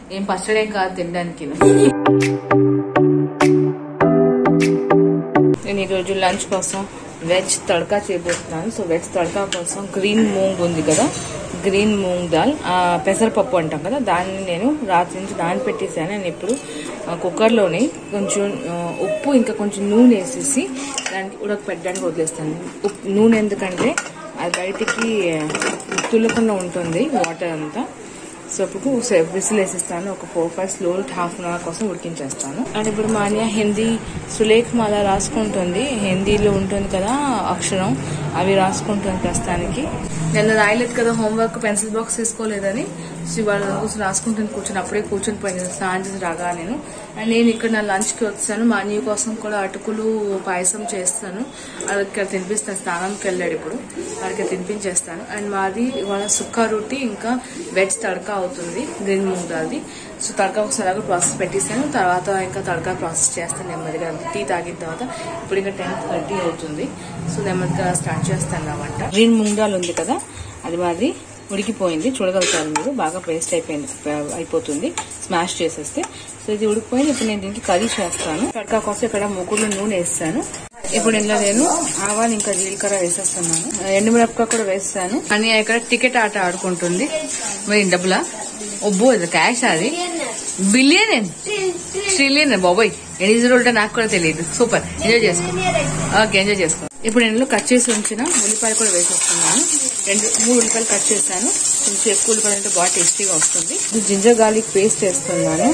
ఏం పచ్చడి ఏం కాదు తినడానికి నేను ఈరోజు లంచ్ కోసం వెజ్ తడకా చేయబోతున్నాను సో వెజ్ తడకా కోసం గ్రీన్ మూంగ్ ఉంది కదా గ్రీన్ మూంగ్ దాల్ ఆ, పెసరపప్పు అంటాం కదా దాన్ని నేను రాత్రి నుంచి నానపెట్టేసాను నేను ఇప్పుడు ఆ, కుక్కర్లోనే కొంచెం ఆ, ఉప్పు ఇంకా కొంచెం నూనె వేసేసి దానికి ఉడకపెట్టడానికి వదిలేస్తాను ఉప్పు నూనె ఎందుకంటే అది బయటికి తుల్లకుండా ఉంటుంది వాటర్ అంతా సో ఇప్పుడు విసిల్ వేసేస్తాను ఒక four five slow half an hour కోసం ఉడికించేస్తాను అండ్ ఇప్పుడు మా అన్య హిందీ సులేఖ మాల రాసుకుంటుంది హిందీలో ఉంటుంది కదా అక్షరం అవి రాసుకుంటుంది ప్రస్తుతానికి నిన్న రాయలేదు కదా హోంవర్క్ పెన్సిల్ బాక్స్ తీసుకోలేదని సో ఇవాళ కోసం రాసుకుంటుంది కూర్చొని అప్పుడే కూర్చొని పోయింది స్నానం చేసి రాగా నేను అండ్ నేను ఇక్కడ నా లంచ్కి వచ్చాను మా అన్నయ్య కోసం కూడా అటుకులు పాయసం చేస్తాను అది ఇక్కడ తినిపిస్తాను స్నానంకి వెళ్ళాడు ఇప్పుడు వాడికి తినిపించేస్తాను అండ్ మాది ఇవాళ సుక్కా రొట్టి ఇంకా వెజ్ తడకా అవుతుంది గ్రీన్ మూంగ్ దాల్ది సో తడకా ఒకసారి ప్రాసెస్ పెట్టేసాను తర్వాత ఇంకా తడకా ప్రాసెస్ చేస్తాను నెమ్మదిగా టీ తాగిన తర్వాత ఇప్పుడు ఇంకా టెన్ థర్టీ అవుతుంది సో నెమ్మదిగా స్టార్ట్ చేస్తాను నా వంట గ్రీన్ మూంగ్ దాల్ ఉంది కదా అది మాది ఉడికిపోయింది చూడగలుగుతారు మీరు బాగా పేస్ట్ అయిపోయింది అయిపోతుంది స్మాష్ చేసేస్తే సో ఇది ఉడికిపోయింది ఇప్పుడు నేను దీనికి కర్రీ చేస్తాను తడకా కోసం ఇక్కడ ముగ్గురు నూనె వేస్తాను ఇప్పుడు ఇందులో నేను ఆవాలు ఇంకా జీలకర్ర వేసేస్తున్నాను ఎండుమిరపకాయ కూడా వేస్తాను అని ఇక్కడ టికెట్ ఆట ఆడుకుంటుంది మరి డబ్బులా ఒబ్బో ఇది క్యాష్ అది బిలియన్ ట్రిలియన్ బాబోయ్ ఎన్ని జీరో ఉంటే నాకు కూడా తెలియదు సూపర్ ఎంజాయ్ చేసుకో ఓకే ఎంజాయ్ చేసుకో ఇప్పుడు నేను కట్ చేసి ఉంచిన ఉల్లిపాయలు కూడా వేసేస్తున్నాను రెండు మూడు ఉల్లిపాయలు కట్ చేశాను కొంచెం ఎక్కువ ఉల్లిపాయలు అంటే బాగా టేస్టీగా వస్తుంది ఇది జింజర్ గార్లిక్ పేస్ట్ వేస్తున్నాను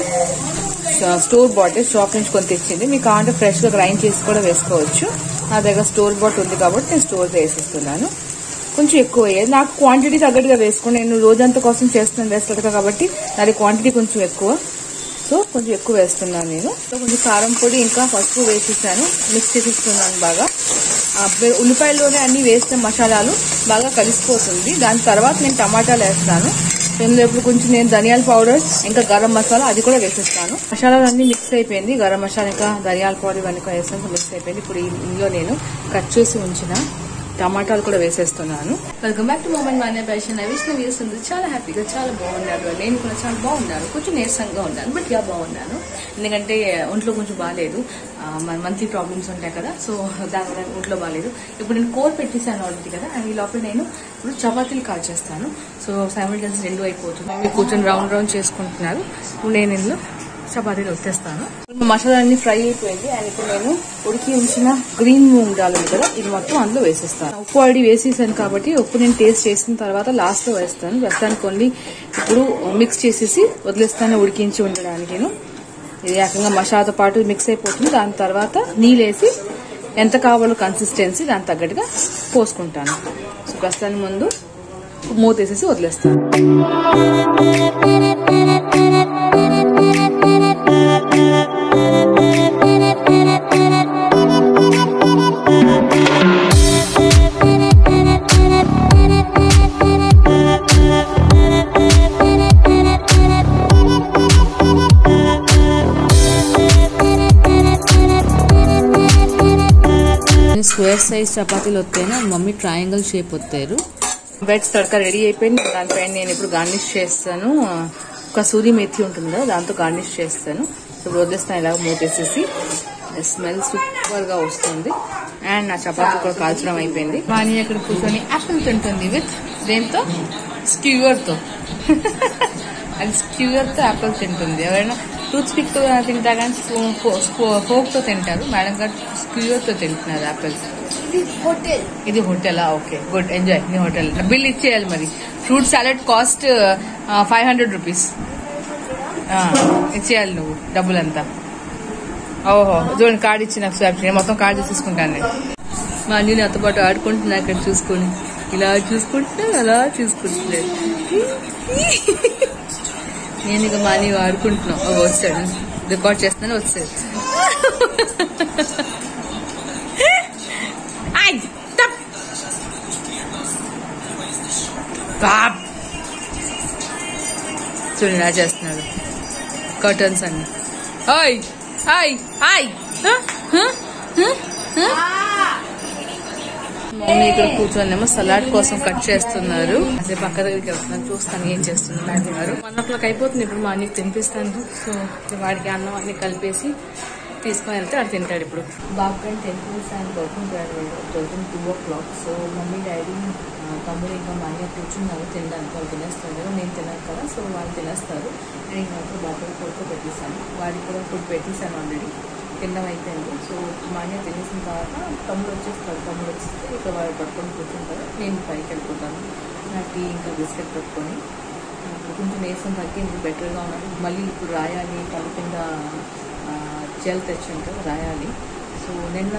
స్టోర్ బాటిల్ షాప్ నుంచి కొని తెచ్చింది మీకు కావాలంటే ఫ్రెష్ గా గ్రైండ్ చేసి కూడా వేసుకోవచ్చు నా దగ్గర స్టోర్ బాటిల్ ఉంది కాబట్టి నేను స్టోర్ వేసేస్తున్నాను కొంచెం ఎక్కువ వేయాలి నాకు క్వాంటిటీ తగ్గట్టుగా వేసుకోండి నేను రోజంతా కోసం చేస్తున్నాను వేస్తాడు కాబట్టి దాని క్వాంటిటీ కొంచెం ఎక్కువ సో కొంచెం ఎక్కువ వేస్తున్నాను నేను సో కొంచెం కారం పొడి ఇంకా పసుపు వేసేసాను మిక్స్ చేసిస్తున్నాను బాగా ఆ బె- ఉల్లిపాయల్లోనే అన్ని వేసిన మసాలాలు బాగా కలిసిపోతుంది దాని తర్వాత నేను టమాటాలు వేస్తాను ఇందులో ఇప్పుడు కొంచెం నేను ధనియాల పౌడర్ ఇంకా గరం మసాలా అది కూడా వేసేస్తాను మసాలాలు అన్ని మిక్స్ అయిపోయింది గరం మసాలా ఇంకా ధనియాల పౌడర్ ఇవన్నీ కూడా వేసాను మిక్స్ అయిపోయింది ఇప్పుడు ఈ- ఇందులో నేను కట్ చేసి ఉంచిన టమాటాలు కూడా వేసేస్తున్నాను welcome back to moment Manya passion Vaishnavi వేస్తుంది చాలా హ్యాపీగా చాలా బాగున్నాడు నేను కూడా చాలా బాగున్నాను కొంచెం నీరసంగా ఉన్నాను బట్ యా బాగున్నాను ఎందుకంటే ఒంట్లో కొంచెం బాగాలేదు మంత్లీ ప్రాబ్లమ్స్ ఉంటాయి కదా సో దానివల్ల ఒంట్లో బాగాలేదు ఇప్పుడు నేను కోర్ పెట్టేశాను ఆల్రెడీ కదా అండ్ ఈ లోపల నేను ఇప్పుడు చపాతీలు కాల్ చేస్తాను సో సైమిల్టన్స్ రెండు అయిపోతుంది అవి కూర్చొని రౌండ్ రౌండ్ చేసుకుంటున్నారు ఇప్పుడు నేను ఇందులో చపాతీలు వచ్చేస్తాను ఇప్పుడు మసాలా అన్ని ఫ్రై అయిపోయింది అండ్ ఇప్పుడు నేను ఉడికి ఉంచిన గ్రీన్ మూంగ్ దాల్ ఉంది కదా ఇది మొత్తం అందులో వేసేస్తాను ఉప్పు ఆల్రెడీ వేసేసాను కాబట్టి ఉప్పు నేను టేస్ట్ చేసిన తర్వాత లాస్ట్ లో వేస్తాను ప్రస్తుతానికి కొన్ని ఇప్పుడు మిక్స్ చేసేసి వదిలేస్తాను ఉడికించి ఉండడానికి ఇది ఏకంగా మసాలాతో పాటు మిక్స్ అయిపోతుంది దాని తర్వాత నీళ్ళేసి ఎంత కావాలో కన్సిస్టెన్సీ దానికి తగ్గట్టుగా పోసుకుంటాను సో ప్రస్తుతానికి ముందు మూత వేసేసి వదిలేస్తాను స్క్వేర్ సైజ్ చపాతీలు వస్తేనే మమ్మీ ట్రయాంగిల్ షేప్ వస్తారు వెజ్ తడక రెడీ అయిపోయింది దానిపైన నేను ఇప్పుడు గార్నిష్ చేస్తాను కసూరి మెథి ఉంటుంది కదా దాంతో గార్నిష్ చేస్తాను ఇప్పుడు వదిలేస్తాను ఇలా మూతేసేసి స్మెల్ సూపర్ గా వస్తుంది అండ్ నా చపాతీ కూడా కాల్చడం అయిపోయింది వాణి అక్కడ కూర్చొని యాపిల్ తింటుంది విత్ దేంతో స్క్యూవర్ తో అది స్క్యూవర్ తో యాపిల్ తింటుంది ఎవరైనా టూత్ స్టిక్ తో తింటా కానీ ఫోక్ తో తింటారు మేడం గారు స్క్యూవర్ తో తింటున్నారు యాపిల్స్ హోటల్ ఇది హోటలా ఓకే గుడ్ ఎంజాయ్ నీ హోటల్ బిల్ ఇచ్చేయాలి మరి fruit salad cost five hundred rupees ఇచ్చేయాలి నువ్వు డబ్బులంతా ఓహో చూడండి కార్డు ఇచ్చి నాకు స్వాప్ చేయండి మొత్తం కార్డు తీసుకుంటాను నేను మా అన్ని నాతో పాటు ఆడుకుంటున్నా ఇక్కడ చూసుకొని ఇలా చూసుకుంటున్నా అలా చూసుకుంటున్నాడు నేను ఇక మా అన్ని ఆడుకుంటున్నాం ఓ, వస్తాడు రికార్డ్ చేస్తానే వస్తాడు Ay, stop! బాబ్ చూడండి ఇలా చేస్తున్నాడు కర్టన్స్ అన్ని హాయ్ హాయ్ హాయ్ మమ్మీ ఇక్కడ కూర్చొనేమో సలాడ్ కోసం కట్ చేస్తున్నారు అదే పక్క దగ్గరికి వెళ్తున్నాను చూస్తాను ఏం చేస్తున్నారు అంటున్నారు వన్ ఓ క్లాక్ అయిపోతుంది ఇప్పుడు మా అన్నకి తినిపిస్తాను సో వాడికి అన్నం అన్ని కలిపేసి తీసుకొని వెళ్తే అది తింటాడు ఇప్పుడు బాబు కానీ టెంపుల్స్ అండ్ పడుకుంటాడు thousand two o'clock so mummy daddy ఆ, తమ్ముడు ఇంకా మా అన్న కూర్చున్నారు తినడానికి వాళ్ళు తినేస్తారు నేను తినను కదా సో వాళ్ళు తినేస్తారు నేను ఇంకా అప్పుడు బాబు కొడుకు పెట్టేశాను వాడికి కూడా ఫుడ్ పెట్టేశాను ఆల్రెడీ తినడం అయిపోయింది సో మా అన్న తినేసిన తర్వాత తమ్ముడు వచ్చేస్తాడు తమ్ముడు వచ్చేస్తే ఇక్కడ వాడు పట్టుకొని కూర్చుంటారు నేను పైకి వెళ్ళిపోతాను నా టీ ఇంకా బిస్కెట్ పెట్టుకొని ఇప్పుడు కొంచెం నీరసం తగ్గింది బెటర్గా ఉన్నది మళ్ళీ ఇప్పుడు రాయాలి కళ్ళ కింద జెల్ తెచ్చాను కదా రాయాలి సో నిన్న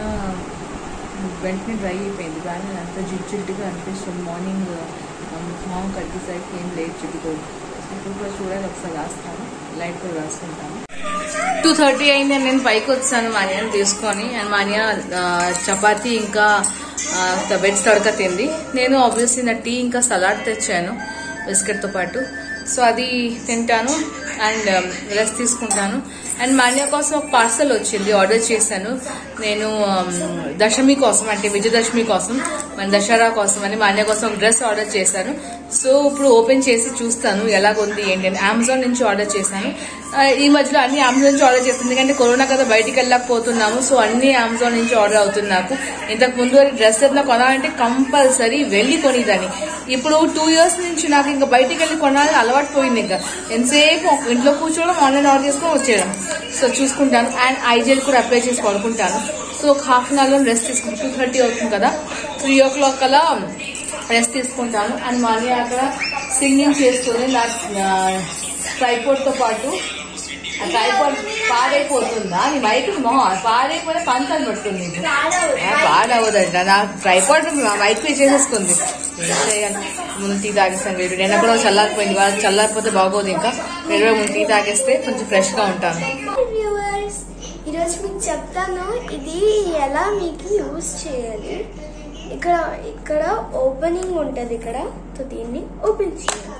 వెంటనే డ్రై అయిపోయింది కానీ అంత జిడ్ జిడ్డుగా అనిపిస్తుంది మార్నింగ్ మొహం కట్టేసరికి ఏం లేట్ జిడ్డుకోదు ఇప్పుడు కూడా చూడాలి ఒకసారి రాస్తాను లైట్ కూడా రాసుకుంటాను టూ థర్టీ అయింది అని నేను పైకి వచ్చాను మాన్యాని తీసుకొని అండ్ మాన్య ఆ, చపాతీ ఇంకా వెజ్ తడక తింది నేను ఆబ్వియస్లీ నా టీ ఇంకా సలాడ్ తెచ్చాను బిస్కెట్తో పాటు సో అది తింటాను అండ్ రెస్ట్ తీసుకుంటాను అండ్ మాన్య కోసం ఒక పార్సల్ వచ్చింది ఆర్డర్ చేశాను నేను um, దశమి కోసం అంటే విజయదశమి కోసం మన దసరా కోసం అని మాన్య కోసం ఒక డ్రెస్ ఆర్డర్ చేశాను సో ఇప్పుడు ఓపెన్ చేసి చూస్తాను ఎలాగుంది ఏంటి అని అమెజాన్ నుంచి ఆర్డర్ చేశాను ఆ, ఈ మధ్యలో అన్ని అమెజాన్ నుంచి ఆర్డర్ చేస్తాను ఎందుకంటే కరోనా కదా బయటికి వెళ్ళకపోతున్నాము సో అన్ని అమెజాన్ నుంచి ఆర్డర్ అవుతుంది నాకు ఇంతకు ముందు డ్రెస్ ఏదైనా కొనాలంటే కంపల్సరీ వెళ్ళి కొనిదాన్ని ఇప్పుడు టూ ఇయర్స్ నుంచి నాకు ఇంకా బయటికి వెళ్ళి కొనాలని అలవాటు పోయింది ఇంకా ఎంతసేపు ఒక ఇంట్లో కూర్చోవడం ఆన్లైన్ ఆర్డర్ చేసుకొని వచ్చేయడం సో చూసుకుంటాను అండ్ ఐజెల్ కూడా అప్లై చేసి పడుకుంటాను సో ఒక హాఫ్ అన్ అవర్లో రెస్ట్ తీసుకుంటాను టూ థర్టీ అవుతుంది కదా త్రీ ఓ క్లాక్ అలా రెస్ట్ తీసుకుంటాను అండ్ మళ్ళీ అక్కడ సింగింగ్ చేస్తూనే నా ట్రైపోర్డ్ తో పాటు ఆ ట్రైపోర్డ్ పాడైపోతుందా నీ మైక్ మొహం పాడైపోతే పంతం పడుతుంది నీకు. ఆ, పాడవదంట నా ట్రైపాడ్ మైక్ పే చేసేసుకుంది ఏం చేయాలి? ముందు టీ తాగేస్తాను వేరు నేను కూడా చల్లారిపోయింది వాళ్ళు చల్లారిపోతే బాగోదు ఇంకా వేరే ముందు టీ తాగేస్తే కొంచెం ఫ్రెష్ గా ఉంటాను వ్యూవర్స్ ఈరోజు మీకు చెప్తాను ఇది ఎలా మీకు యూజ్ చేయాలి ఇక్కడ ఇక్కడ ఓపెనింగ్ ఉంటుంది ఇక్కడ సో దీన్ని ఓపెన్ చేయాలి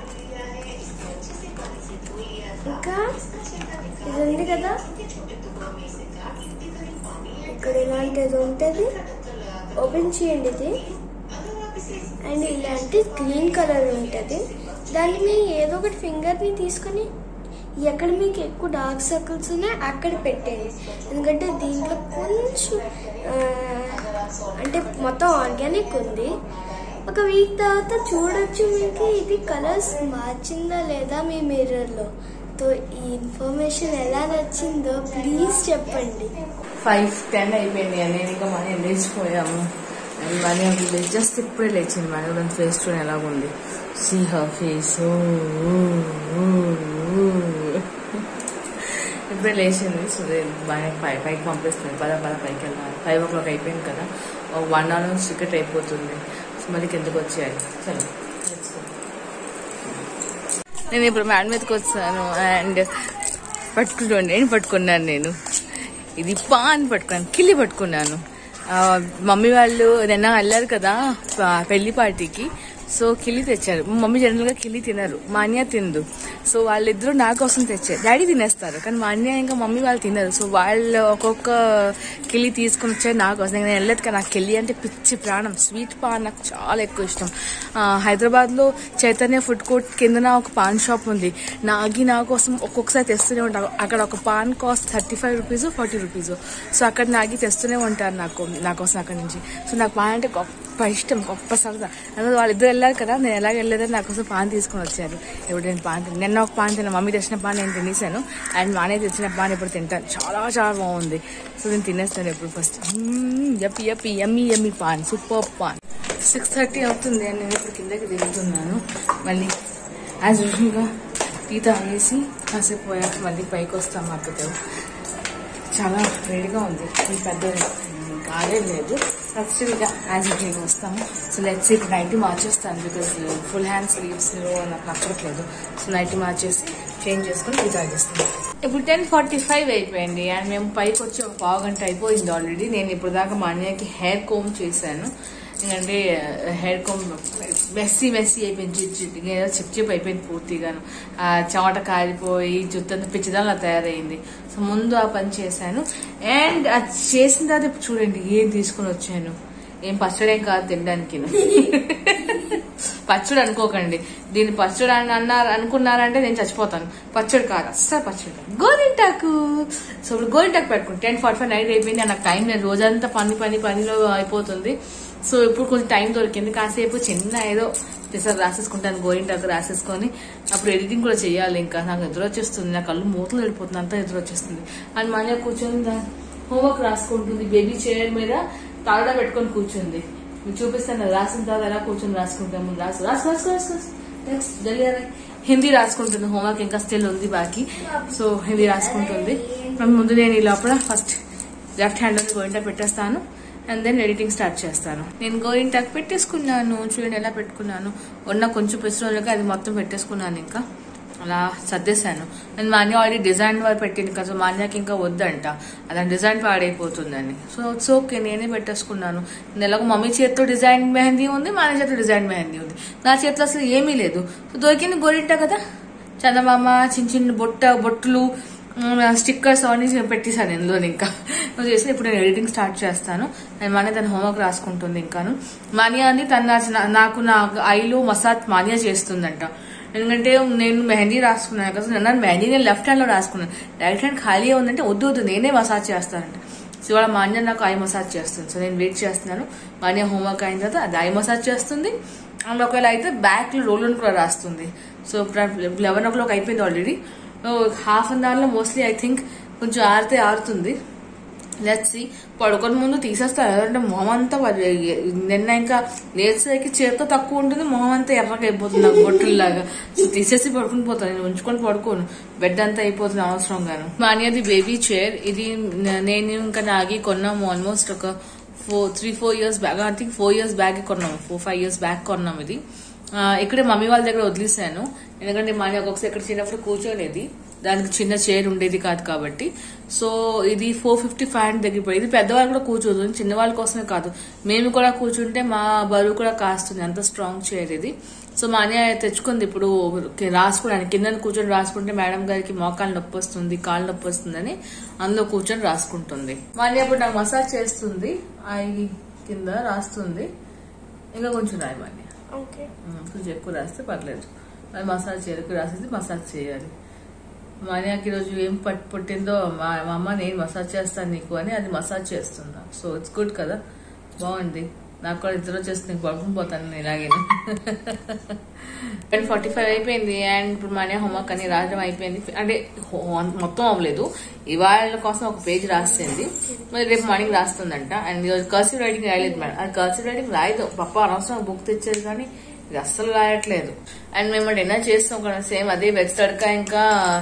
ఇంకా ఇది ఉంది కదా ఇక్కడ ఇలాంటిది ఉంటుంది ఓపెన్ చేయండి ఇది అండ్ ఇలాంటి గ్రీన్ కలర్ ఉంటుంది దాన్ని మీరు ఏదో ఒకటి ఫింగర్ని తీసుకొని ఎక్కడ మీకు ఎక్కువ డార్క్ సర్కిల్స్ ఉన్నాయి అక్కడ పెట్టేది ఎందుకంటే దీంట్లో కొంచెం ఆ, అంటే మొత్తం ఆర్గానిక్ ఉంది ఒక వీక్ తర్వాత చూడొచ్చు మీకు ఇది కలర్స్ మార్చిందా లేదా మీ మిర్రర్లో తో ఈ ఇన్ఫర్మేషన్ ఎలా నచ్చిందో ప్లీజ్ చెప్పండి ఫైవ్ టెన్ అయిపోయింది అని నేను ఇంకా మనీ లేచిపోయాము అండ్ మనీ జస్ట్ ఇప్పుడే లేచింది మనీ దాని ఫేస్ చూడండి ఎలాగుంది సీ హర్ ఫేస్ ఇప్పుడే లేచింది సో బాగా పై పైకి పంపిస్తుంది పద పద పైకి వెళ్ళాలి ఫైవ్ ఓ క్లాక్ అయిపోయింది కదా ఒక వన్ అవర్ నుంచి టికెట్ అయిపోతుంది సో మళ్ళీ కిందకు వచ్చేయాలి చలో let's go. నేను ఇప్పుడు మ్యాడ్ మీదకి వచ్చాను అండ్ పట్టుకుంటుండే నేను పట్టుకున్నాను నేను ఇది పాన్ పట్టుకున్నాను కిల్లి పట్టుకున్నాను ఆ, మమ్మీ వాళ్ళు నిన్న వెళ్ళారు కదా ప- పెళ్లి పార్టీకి సో కిల్లి తెచ్చారు మా మమ్మీ జనరల్ గా కిల్లి తినరు మా అన్య తిందు సో వాళ్ళిద్దరూ నా కోసం తెచ్చారు డాడీ తినేస్తారు కానీ మా అన్య ఇంకా మమ్మీ వాళ్ళు తినరు సో వాళ్ళు ఒక్కొక్క కిల్లి తీసుకొని వచ్చారు నా కోసం నేను వెళ్ళలేదు కదా నాకు కిల్లి అంటే పిచ్చి ప్రాణం స్వీట్ పాన్ నాకు చాలా ఎక్కువ ఇష్టం హైదరాబాద్ లో చైతన్య ఫుడ్ కోర్ట్ కిందన ఒక పాన్ షాప్ ఉంది నాగి నా కోసం ఒక్కొక్కసారి తెస్తూనే ఉంటాను అక్కడ ఒక paan cost thirty five rupees forty rupees so అక్కడ నాగి తెస్తూనే ఉంటారు నాకు నా కోసం అక్కడ నుంచి సో నాకు పాన్ అంటే గొప్ప ఇష్టం గొప్ప సరదా అందులో వాళ్ళిద్దరు వెళ్ళారు కదా నేను ఎలాగ వెళ్ళలేదని నా కోసం పాన్ తీసుకొని వచ్చారు ఇప్పుడు నేను పాన్ తిన్నాను నిన్న ఒక పాన్ తిన్నా మమ్మీ తెచ్చిన పాన్ నేను తినేసాను అండ్ మానే తెచ్చిన పాన్ ఇప్పుడు తింటాను చాలా చాలా బాగుంది సో నేను తినేస్తాను ఇప్పుడు first yup yup yummy yummy paan super paan six thirty అవుతుంది అండ్ నేను ఇప్పుడు కిందకి దిగుతున్నాను మళ్ళీ యాజ్ యూజువల్గా టీ తాగేసి కాసేపు పోయాక మళ్ళీ పైకి వస్తాం అక్కడితో చాలా వేడిగా ఉంది ఈ పెద్ద కాలే లేదు యాక్చువల్గా యాజ్ యూజువల్గా వస్తాము సో లెట్స్ ఇప్పుడు నైట్ మార్చేస్తాను బికాజ్ ఫుల్ హ్యాండ్ స్లీవ్స్ నాకు నచ్చట్లేదు సో నైట్ మార్చేసి చేంజ్ చేసుకొని టీ తాగేస్తాను ఇప్పుడు టెన్ ఫార్టీ ఫైవ్ అయిపోయింది అండ్ మేము పైకి వచ్చి ఒక పావు గంట అయిపోయింది ఆల్రెడీ నేను ఇప్పుడు దాకా మా అన్నయ్యకి హెయిర్ కోమ్ చేశాను ఎందుకంటే హెయిర్ కోమ్ మెస్సీ మెస్సీ అయిపోయింది జిడ్ జిడ్ ఏదో చిప్ చిప్ అయిపోయింది పూర్తిగాను ఆ చెమట కారిపోయి జుత్తంతా పిచ్చిదాలా తయారైంది సో ముందు ఆ పని చేశాను అండ్ అది చేసిన తర్వాత ఇప్పుడు చూడండి ఏం తీసుకొని వచ్చాను ఏం పచ్చడి ఏం కాదు తినడానికి పచ్చడి అనుకోకండి దీన్ని పచ్చడి అని అన్నారు అనుకున్నారంటే నేను చచ్చిపోతాను పచ్చడి కాదు అస్సలు పచ్చడి కాదు గోరింటాకు సో ఇప్పుడు గోరింటాకు పెట్టుకుంటాను టెన్ ఫార్టీ ఫైవ్ నైట్ అయిపోయింది నాకు టైం లేదు రోజంతా పని పని పనిలో అయిపోతుంది సో ఇప్పుడు కొంచెం టైం దొరికింది కాసేపు చిన్న ఏదో పెసర్ రాసేసుకుంటాను గోరింటాకు రాసేసుకొని అప్పుడు ఎడిటింగ్ కూడా చేయాలి ఇంకా నాకు ఎదురు వచ్చేస్తుంది నా కళ్ళు మూతలు వెళ్ళిపోతుంది అంతా ఎదురు వచ్చేస్తుంది అని మన కూర్చొని హోంవర్క్ రాసుకుంటుంది బేబీ చైర్ మీద తాగడా పెట్టుకొని కూర్చుంది మీకు చూపిస్తాను కదా, రాసిన తర్వాత ఎలా కూర్చొని రాసుకుంటాము రాసు రాసు రాసు రాసు రాసు నెక్స్ట్ జల్దీ రా. హిందీ రాసుకుంటుంది హోంవర్క్ ఇంకా స్టిల్ ఉంది బాకీ సో హిందీ రాసుకుంటుంది ముందు నేను ఈ లోపల ఫస్ట్ లెఫ్ట్ హ్యాండ్ లో గోయింటా పెట్టేస్తాను అండ్ దెన్ ఎడిటింగ్ స్టార్ట్ చేస్తాను నేను గోయింటాకు పెట్టేసుకున్నాను చూడండి ఎలా పెట్టుకున్నాను ఉన్న కొంచెం పెసరోళ్ళకి అది మొత్తం పెట్టేసుకున్నాను ఇంకా అలా సర్దేశాను నేను మాన్య ఆల్రెడీ డిజైన్ వరకు పెట్టింది కదా సో మాన్యాకి ఇంకా వద్దంట అలా డిజైన్ పాడైపోతుందని సో ఇట్స్ ఓకే నేనే పెట్టేసుకున్నాను నెలకు మమ్మీ చేతితో డిజైన్ మెహందీ ఉంది మా అన్న చేతితో డిజైన్ మెహందీ ఉంది నా చేతిలో అసలు ఏమీ లేదు సో దొరికింది గోరింటా కదా చందమామ చిన్న చిన్న బొట్ట బొట్టులు స్టిక్కర్స్ అవన్నీ పెట్టేశాను ఇందులో ఇంకా నువ్వు చేసి ఇప్పుడు నేను ఎడిటింగ్ స్టార్ట్ చేస్తాను నేను మానే తన హోంవర్క్ రాసుకుంటుంది ఇంకాను మానియా అని తన నా- నాకు నా ఐలో మసాజ్ మానియా చేస్తుందంట ఎందుకంటే నేను మెహందీ రాసుకున్నాను కదా నన్ను మెహందీ నేను లెఫ్ట్ హ్యాండ్ లో రాసుకున్నాను రైట్ హ్యాండ్ ఖాళీ ఉందంటే వద్దు వద్దు నేనే మసాజ్ చేస్తానంట సో ఇవాళ మాన్య నాకు ఐ మసాజ్ చేస్తుంది సో నేను వెయిట్ చేస్తున్నాను మాన్య హోంవర్క్ అయిన తర్వాత అది ఐ మసాజ్ చేస్తుంది అండ్ ఒకవేళ అయితే బ్యాక్ లో రోల్ కూడా రాస్తుంది సో లెవెన్ ఓ క్లాక్ అయిపోయింది ఆల్రెడీ హాఫ్ అన్ అవర్ లో మోస్ట్లీ ఐ థింక్ కొంచెం ఆరితే ఆరుతుంది లెట్స్ సి పడుకొని ముందు తీసేస్తారు ఎందుకంటే మొహం అంతా పది- నిన్న ఇంకా నేర్చేకి చేతితో తక్కువ ఉంటుంది మొహం అంతా ఎర్రగా అయిపోతుంది నాకు బొట్టుల్లాగా సో తీసేసి పడుకుని పోతాను నేను ఉంచుకొని పడుకోను బెడ్ అంతా అయిపోతుంది అవసరంగాను మానేది బేబీ చైర్ ఇది న- నేను ఇంకా నాగి కొన్నాము ఆల్మోస్ట్ ఒక four three four years back I think four years back కొన్నాము ఫోర్ ఫైవ్ ఇయర్స్ బ్యాక్ కొన్నాం ఇది ఆ, ఇక్కడే మమ్మీ వాళ్ళ దగ్గర వదిలేసాను ఎందుకంటే మా అన్నయ్య ఒక్కొక్కసారి ఇక్కడ చిన్నప్పుడు కూర్చోనేది దానికి చిన్న చైర్ ఉండేది కాదు కాబట్టి సో ఇది ఫోర్ ఫిఫ్టీ ఫైవ్ హండ్రెడ్ దగ్గర పడింది ఇది పెద్దవాళ్ళు కూడా కూర్చోదు చిన్న వాళ్ళ కోసమే కాదు మేము కూడా కూర్చుంటే మా బరువు కూడా కాస్తుంది అంత స్ట్రాంగ్ చైర్ ఇది సో మా అన్నయ్య తెచ్చుకుంది ఇప్పుడు కి- రాసుకోవడానికి కింద కూర్చొని రాసుకుంటే మేడం గారికి మోకాలు నొప్పి వస్తుంది కాళ్ళు నొప్పి వస్తుందని అందులో కూర్చొని రాసుకుంటుంది మా అన్నయ్య ఇప్పుడు నాకు మసాజ్ చేస్తుంది ఐ కింద రాస్తుంది ఇంకా కొంచెం రాయి మా అన్నయ్య ఓకే ఉమ్, కొంచెం ఎక్కువ రాస్తే పర్లేదు అది మసాజ్ చేయాలి ఎక్కువ రాసేసి మసాజ్ చేయాలి మాన్యాకి ఈరోజు ఏం పట్టు పుట్టిందో మా మా అమ్మ నేను మసాజ్ చేస్తాను నీకు అని అది మసాజ్ చేస్తున్నా సో ఇట్స్ గుడ్ కదా బాగుంది నాకు కూడా ఇద్దరు వచ్చేసి నీకు పడుకుని పోతాను నేను ఇలాగే టెన్ ఫార్టీ ఫైవ్ అయిపోయింది అండ్ ఇప్పుడు మాన్యా హోంవర్క్ అని రాయడం అయిపోయింది అంటే హో- మొత్తం అవ్వలేదు ఇవాళ కోసం ఒక పేజ్ రాస్తుంది మరి రేపు మార్నింగ్ రాస్తుందంట అండ్ ఈరోజు కర్సివ్ రైటింగ్ రాయలేదు మేడం అది కర్సివ్ రైటింగ్ రాయదు పప్ప అనవసరం బుక్ తెచ్చేది కానీ ఇది అస్సలు రాయట్లేదు అండ్ మేము డిన్నర్ చేస్తాం కదా సేమ్ అదే వెజ్ తడక ఇంకా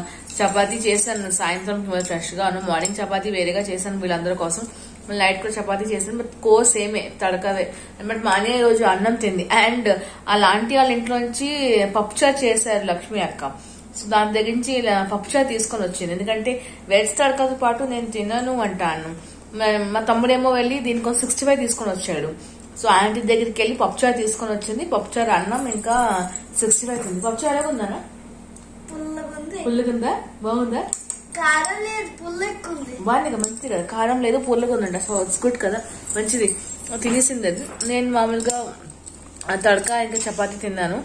చపాతీ చేశాను సాయంత్రం ఫ్రెష్ గాను మార్నింగ్ చపాతీ వేరేగా చేశాను వీళ్ళందరి కోసం మళ్ళీ నైట్ కూడా చపాతీ చేశాను బట్ కో సేమే తడకవే బట్ మానే రోజు అన్నం తింది అండ్ అలాంటి వాళ్ళ ఇంట్లో నుంచి పప్పుచారు చేశారు లక్ష్మి అక్క సో దాని దగ్గర నుంచి ఇలా పప్పుచారు తీసుకొని వచ్చింది ఎందుకంటే వెజ్ తడకతో పాటు నేను తినను అంటాను మా- మా తమ్ముడేమో వెళ్ళి దీనికోసం సిక్స్టీ ఫైవ్ తీసుకొని వచ్చాడు సో ఆంటీ దగ్గరికి వెళ్ళి పప్పుచారు తీసుకొని వచ్చింది పప్పుచారు అన్నం ఇంకా సిక్స్టీ ఫైవ్ తింది పప్పుచారు ఎలా ఉందా పుల్లగా ఉంది పుల్లుగా ఉందా బాగుందా కారం లేదు పుల్ల ఎక్కువ ఉంది బాగుంది కదా మంచిది కదా కారం లేదు పుల్లగా ఉందంట సో ఇట్స్ గుడ్ కదా మంచిది తినేసింది అది నేను మామూలుగా ఆ తడక ఇంకా చపాతీ తిన్నాను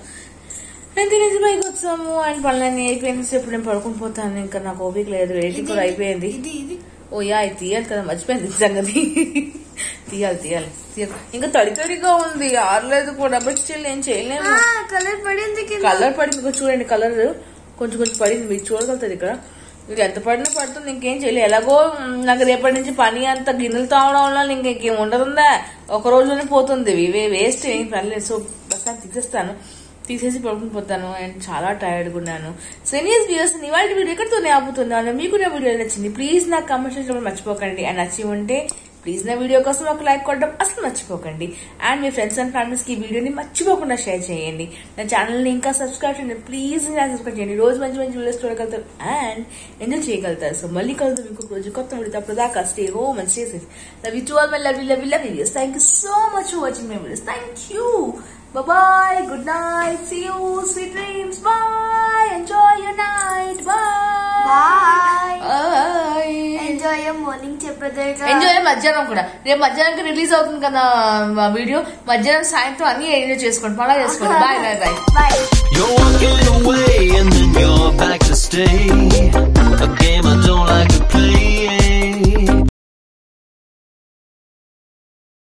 నేను తినేసి పైకి వచ్చాము అండ్ పనులన్నీ అయిపోయింది సో ఇప్పుడు నేను పడుకుని పోతాను ఇంకా నాకు ఓపిక లేదు రేటింగ్ కూడా అయిపోయింది ఇది ఇది ఓ యా ఇది తీయాలి కదా మర్చిపోయింది ఈ సంగతి తీయాలి తీయాలి తీయాలి ఇంకా తడి తడిగా ఉంది ఆరలేదు కూడా బట్ స్టిల్ నేను చేయలేము కలర్ పడింది కింద కలర్ పడింది ఇక్కడ చూడండి కలర్ కొంచెం కొంచెం పడింది మీరు చూడగలుగుతుంది ఇక్కడ ఇది ఎంత పడినా పడుతుంది ఇంకేం చేయలేదు ఎలాగో మ్, నాకు రేపటి నుంచి పని అంత గిన్నెలు తాగడం వల్ల ఇంకా ఇంకేం ఉండదుందా ఒక రోజులోనే పోతుంది ఇవి వేస్ట్ ఏం పర్లేదు సో ప్రస్తుతం తీసేస్తాను తీసేసి పడుకుని పోతాను అండ్ చాలా టైర్డ్గా ఉన్నాను సో ఎనీస్ వ్యూస్ ఇవాళ వీడియో ఎక్కడితోనే ఆపుతున్నాను మీకు నా వీడియో నచ్చింది ప్లీజ్ నాకు కమెంట్ సెక్షన్ మర్చిపోకండి అండ్ నచ్చి ఉంటే ప్లీజ్ నా వీడియో కోసం ఒక లైక్ కొట్టడం అసలు మర్చిపోకండి అండ్ మీ ఫ్రెండ్స్ అండ్ ఫ్యామిలీస్ కి ఈ వీడియోని మర్చిపోకుండా షేర్ చేయండి నా ఛానల్ ని ఇంకా సబ్స్క్రైబ్ చేయండి ప్లీజ్ నా సబ్స్క్రైబ్ చేయండి రోజు మంచి మంచి వీడియోస్ చూడగలుగుతారు అండ్ ఎంజాయ్ చేయగలుగుతారు సో మళ్ళీ కలుద్దాం ఇంకొక రోజు కొత్త వీడియో అప్పుడు దాకా stay home and stay safe love you to all my love you love you love videos thank you so much for watching my videos thank you Bye-bye. Good night. See you. Sweet dreams. Bye. Enjoy your night. Bye. Bye Bye. Enjoy morning చెప్పేదే Enjoy your మధ్యాహ్నం కూడా రేపు మధ్యాహ్నంకి release అవుతుంది కదా ఆ video మధ్యాహ్నం సాయంత్రం అన్ని ఎంజాయ్ చేసుకోండి పండుగ చేసుకోండి bye bye bye bye You're walking away and then you're back to stay.